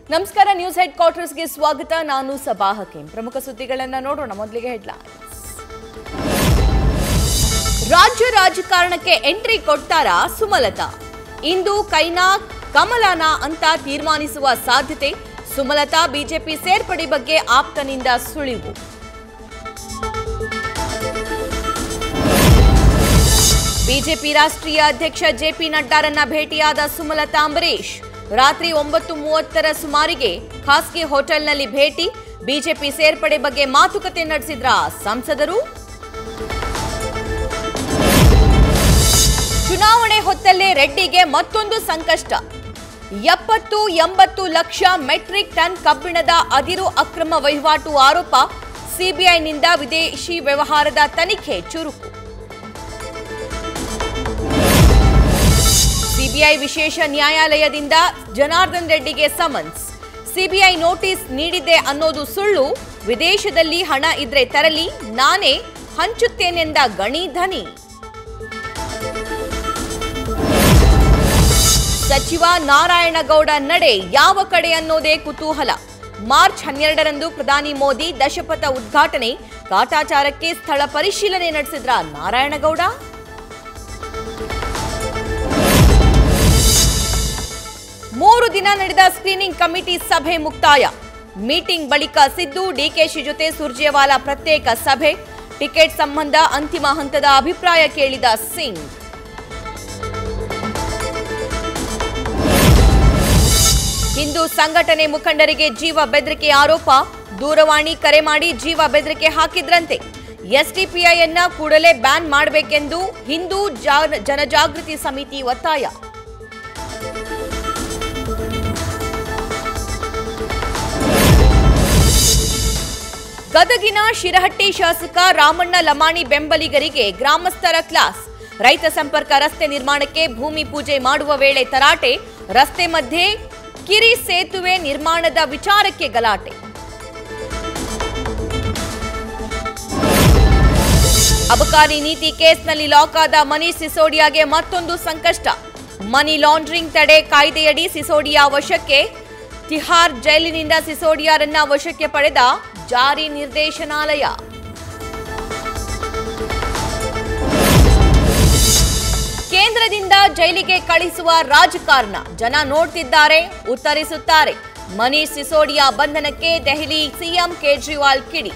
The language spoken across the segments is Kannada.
ನಮಸ್ಕಾರ ನ್ಯೂಸ್ ಹೆಡ್ ಕ್ವಾರ್ಟರ್ಸ್ಗೆ ಸ್ವಾಗತ ನಾನು ಸಬಾ ಹಕೀಂ ಪ್ರಮುಖ ಸುದ್ದಿಗಳನ್ನ ನೋಡೋಣ ಮೊದಲಿಗೆ ಹೆಡ್ಲೈನ್ಸ್ ರಾಜ್ಯ ರಾಜಕಾರಣಕ್ಕೆ ಎಂಟ್ರಿ ಕೊಡ್ತಾರಾ ಸುಮಲತಾ ಇಂದು ಕೈನಾ ಕಮಲನ ಅಂತ ತೀರ್ಮಾನಿಸುವ ಸಾಧ್ಯತೆ ಸುಮಲತಾ ಬಿಜೆಪಿ ಸೇರ್ಪಡೆ ಬಗ್ಗೆ ಆಪ್ತನಿಂದ ಸುಳಿವು ಬಿಜೆಪಿ ರಾಷ್ಟ್ರೀಯ ಅಧ್ಯಕ್ಷ ಜೆಪಿ ನಡ್ಡಾರನ್ನ ಭೇಟಿಯಾದ ಸುಮಲತಾ ಅಂಬರೀಶ್ ರಾತ್ರಿ ಒಂಬತ್ತು ಮೂವತ್ತರ ಸುಮಾರಿಗೆ ಖಾಸಗಿ ಹೋಟೆಲ್ನಲ್ಲಿ ಭೇಟಿ ಬಿಜೆಪಿ ಸೇರ್ಪಡೆ ಬಗ್ಗೆ ಮಾತುಕತೆ ನಡೆಸಿದ್ರ ಸಂಸದರು ಚುನಾವಣೆ ಹೊತ್ತಲ್ಲೇ ರೆಡ್ಡಿಗೆ ಮತ್ತೊಂದು ಸಂಕಷ್ಟ ಎಪ್ಪತ್ತು ಎಂಬತ್ತು ಲಕ್ಷ ಮೆಟ್ರಿಕ್ ಟನ್ ಕಬ್ಬಿಣದ ಅದಿರು ಅಕ್ರಮ ವಹಿವಾಟು ಆರೋಪ ಸಿಬಿಐನಿಂದ ವಿದೇಶಿ ವ್ಯವಹಾರದ ತನಿಖೆ ಚುರುಕು ಸಿಬಿಐ ವಿಶೇಷ ನ್ಯಾಯಾಲಯದಿಂದ ಜನಾರ್ದನ್ ರೆಡ್ಡಿಗೆ ಸಮನ್ಸ್ ಸಿಬಿಐ ನೋಟಿಸ್ ನೀಡಿದೆ ಅನ್ನೋದು ಸುಳ್ಳು ವಿದೇಶದಲ್ಲಿ ಹಣ ಇದ್ರೆ ತರಲಿ ನಾನೇ ಹಂಚುತ್ತೇನೆಂದ ಗಣಿ ಧನಿ ಸಚಿವ ನಾರಾಯಣಗೌಡ ನಡೆ ಯಾವ ಕಡೆ ಅನ್ನೋದೇ ಕುತೂಹಲ ಮಾರ್ಚ್ ಹನ್ನೆರಡರಂದು ಪ್ರಧಾನಿ ಮೋದಿ ದಶಪಥ ಉದ್ಘಾಟನೆ ಕಾಟಾಚಾರಕ್ಕೆ ಸ್ಥಳ ಪರಿಶೀಲನೆ ನಡೆಸಿದ್ರ ನಾರಾಯಣಗೌಡ ಮೂರು ದಿನ ನಡೆದ ಸ್ಕ್ರೀನಿಂಗ್ ಕಮಿಟಿ ಸಭೆ ಮುಕ್ತಾಯ ಮೀಟಿಂಗ್ ಬಳಿಕ ಸಿದ್ದು ಡಿಕೆಶಿ ಜೊತೆ ಸುರ್ಜೇವಾಲಾ ಪ್ರತ್ಯೇಕ ಸಭೆ ಟಿಕೆಟ್ ಸಂಬಂಧ ಅಂತಿಮ ಹಂತದ ಅಭಿಪ್ರಾಯ ಕೇಳಿದ ಸಿಂಗ್ ಹಿಂದೂ ಸಂಘಟನೆ ಮುಖಂಡರಿಗೆ ಜೀವ ಬೆದರಿಕೆ ಆರೋಪ ದೂರವಾಣಿ ಕರೆ ಮಾಡಿ ಜೀವ ಬೆದರಿಕೆ ಹಾಕಿದ್ರಂತೆ ಎಸ್ಡಿಪಿಐಯನ್ನ ಕೂಡಲೇ ಬ್ಯಾನ್ ಮಾಡಬೇಕೆಂದು ಹಿಂದೂ ಜಾ- ಜನಜಾಗೃತಿ ಸಮಿತಿ ಒತ್ತಾಯ ಗದಗಿನ ಶಿರಹಟ್ಟಿ ಶಾಸಕ ರಾಮಣ್ಣ ಲಮಾಣಿ ಬೆಂಬಲಿಗರಿಗೆ ಗ್ರಾಮಸ್ಥರ ಕ್ಲಾಸ್ ರೈತ ಸಂಪರ್ಕ ರಸ್ತೆ ನಿರ್ಮಾಣಕ್ಕೆ ಭೂಮಿ ಪೂಜೆ ಮಾಡುವ ವೇಳೆ ತರಾಟೆ ರಸ್ತೆ ಮಧ್ಯೆ ಕಿರಿ ಸೇತುವೆ ನಿರ್ಮಾಣದ ವಿಚಾರಕ್ಕೆ ಗಲಾಟೆ ಅಬಕಾರಿ ನೀತಿ ಕೇಸ್ನಲ್ಲಿ ಲಾಕ್ ಆದ ಮನೀಶ್ ಸಿಸೋಡಿಯಾಗೆ ಮತ್ತೊಂದು ಸಂಕಷ್ಟ ಮನಿ ಲಾಂಡ್ರಿಂಗ್ ತಡೆ ಕಾಯ್ದೆಯಡಿ ಸಿಸೋಡಿಯಾ ವಶಕ್ಕೆ ತಿಹಾರ್ ಜೈಲಿನಿಂದ ಸಿಸೋಡಿಯಾರನ್ನ ವಶಕ್ಕೆ ಪಡೆದ ಜಾರಿ ನಿರ್ದೇಶನಾಲಯ ಕೇಂದ್ರದಿಂದ ಜೈಲಿಗೆ ಕಳಿಸುವ ರಾಜಕಾರಣ ಜನ ನೋಡ್ತಿದ್ದಾರೆ ಉತ್ತರಿಸುತ್ತಾರೆ ಮನೀಶ್ ಸಿಸೋಡಿಯಾ ಬಂಧನಕ್ಕೆ ದೆಹಲಿ ಸಿಎಂ ಕೇಜ್ರಿವಾಲ್ ಕಿಡಿ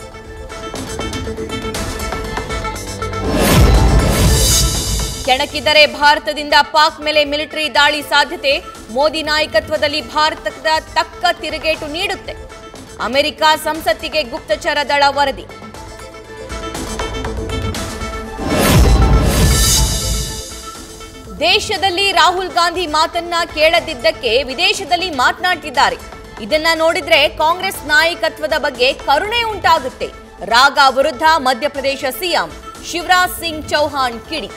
ಕೆಣಕಿದರೆ ಭಾರತದಿಂದ ಪಾಕ್ ಮೇಲೆ ಮಿಲಿಟರಿ ದಾಳಿ ಸಾಧ್ಯತೆ ಮೋದಿ ನಾಯಕತ್ವದಲ್ಲಿ ಭಾರತದ ತಕ್ಕ ತಿರುಗೇಟು ನೀಡುತ್ತೆ ಅಮೆರಿಕ ಸಂಸತ್ತಿಗೆ ಗುಪ್ತಚರ ದಳ ವರದಿ ದೇಶದಲ್ಲಿ ರಾಹುಲ್ ಗಾಂಧಿ ಮಾತನ್ನ ಕೇಳದಿದ್ದಕ್ಕೆ ವಿದೇಶದಲ್ಲಿ ಮಾತನಾಡ್ತಿದ್ದಾರೆ ಇದನ್ನ ನೋಡಿದ್ರೆ ಕಾಂಗ್ರೆಸ್ ನಾಯಕತ್ವದ ಬಗ್ಗೆ ಕರುಣೆ ಉಂಟಾಗುತ್ತೆ ರಾಗ ವಿರುದ್ಧ ಮಧ್ಯಪ್ರದೇಶ ಸಿಎಂ ಶಿವರಾಜ್ ಸಿಂಗ್ ಚೌಹಾಣ್ ಕಿಡಿ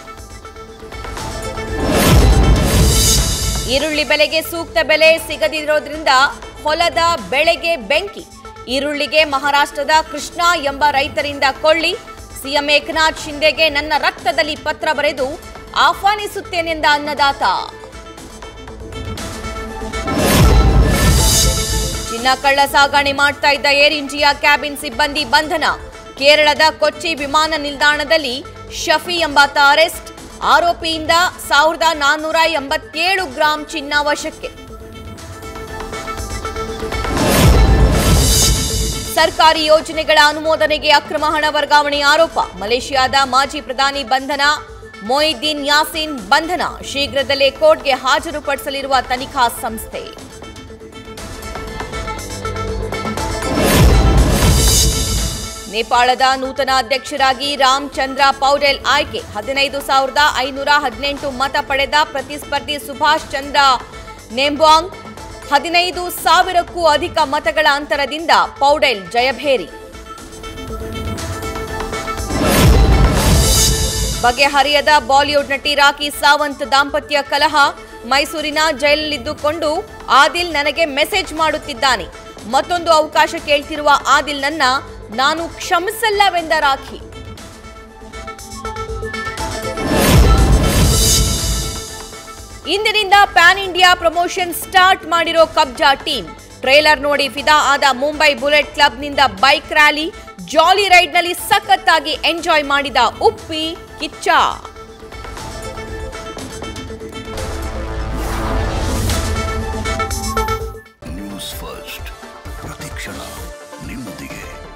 ಈರುಳ್ಳಿ ಬೆಲೆಗೆ ಸೂಕ್ತ ಬೆಲೆ ಸಿಗದಿರೋದ್ರಿಂದ ಹೊಲದ ಬೆಳೆಗೆ ಬೆಂಕಿ ಈರುಳ್ಳಿಗೆ ಮಹಾರಾಷ್ಟ್ರದ ಕೃಷ್ಣ ಎಂಬ ರೈತರಿಂದ ಕೊಳ್ಳಿ ಸಿಎಂ ಏಕನಾಥ್ ಶಿಂದೆಗೆ ನನ್ನ ರಕ್ತದಲ್ಲಿ ಪತ್ರ ಬರೆದು ಆಹ್ವಾನಿಸುತ್ತೇನೆಂದ ಅನ್ನದಾತ ಚಿನ್ನ ಕಳ್ಳ ಸಾಗಣೆ ಮಾಡ್ತಾ ಇದ್ದ ಏರ್ ಇಂಡಿಯಾ ಕ್ಯಾಬಿನ್ ಸಿಬ್ಬಂದಿ ಬಂಧನ ಕೇರಳದ ಕೊಚ್ಚಿ ವಿಮಾನ ನಿಲ್ದಾಣದಲ್ಲಿ ಶಫಿ ಎಂಬಾತ ಅರೆಸ್ಟ್ ಆರೋಪಿಯಿಂದ ಸಾವಿರದ ನಾನ್ನೂರ ಎಂಬತ್ತೇಳು ಗ್ರಾಂ ಚಿನ್ನ ವಶಕ್ಕೆ ಸರ್ಕಾರಿ ಯೋಜನೆಗಳ ಅನುಮೋದನೆಗೆ ಅಕ್ರಮ ಹಣ ವರ್ಗಾವಣೆ ಆರೋಪ ಮಲೇಷಿಯಾದ ಮಾಜಿ ಪ್ರಧಾನಿ ಬಂಧನ ಮೊಯಿದ್ದೀನ್ ಯಾಸೀನ್ ಬಂಧನ ಶೀಘ್ರದಲ್ಲೇ ಕೋರ್ಟ್ಗೆ ಹಾಜರುಪಡಿಸಲಿರುವ ತನಿಖಾ ಸಂಸ್ಥೆ ನೇಪಾಳದ ನೂತನ ಅಧ್ಯಕ್ಷರಾಗಿ ರಾಮಚಂದ್ರ ಪೌಡೆಲ್ ಆಯ್ಕೆ ಹದಿನೈದು ಸಾವಿರದ ಐನೂರ ಹದಿನೆಂಟು ಮತ ಪಡೆದ ಪ್ರತಿಸ್ಪರ್ಧಿ ಸುಭಾಷ್ ಚಂದ್ರ ನೆಂಬಾಂಗ್ ಹದಿನೈದು ಸಾವಿರಕ್ಕೂ ಅಧಿಕ ಮತಗಳ ಅಂತರದಿಂದ ಪೌಡೆಲ್ ಜಯಭೇರಿ ಬಗೆಹರಿಯದ ಬಾಲಿವುಡ್ ನಟಿ ರಾಖಿ ಸಾವಂತ್ ದಾಂಪತ್ಯ ಕಲಹ ಮೈಸೂರಿನ ಜೈಲಲ್ಲಿದ್ದುಕೊಂಡು ಆದಿಲ್ ನನಗೆ ಮೆಸೇಜ್ ಮಾಡುತ್ತಿದ್ದಾನೆ ಮತ್ತೊಂದು ಅವಕಾಶ ಕೇಳ್ತಿರುವ ಆದಿಲ್ ನನ್ನ ನಾನು ಕ್ಷಮಿಸಲ್ಲವೆಂದ ರಾಖಿ ಇಂದಿನಿಂದ ಪ್ಯಾನ್ ಇಂಡಿಯಾ ಪ್ರಮೋಷನ್ ಸ್ಟಾರ್ಟ್ ಮಾಡಿರೋ ಕಬ್ಜಾ ಟೀಮ್ ಟ್ರೇಲರ್ ನೋಡಿ ಫಿದಾ ಆದ ಮುಂಬೈ ಬುಲೆಟ್ ಕ್ಲಬ್ನಿಂದ ಬೈಕ್ ರ್ಯಾಲಿ ಜಾಲಿ ರೈಡ್ನಲ್ಲಿ ಸಖತ್ತಾಗಿ ಎಂಜಾಯ್ ಮಾಡಿದ ಉಪ್ಪಿ ಕಿಚ್ಚ ನ್ಯೂಸ್ ಫಸ್ಟ್ ಪ್ರತಿಕ್ಷಣ ನಿಮ್ಮೊಂದಿಗೆ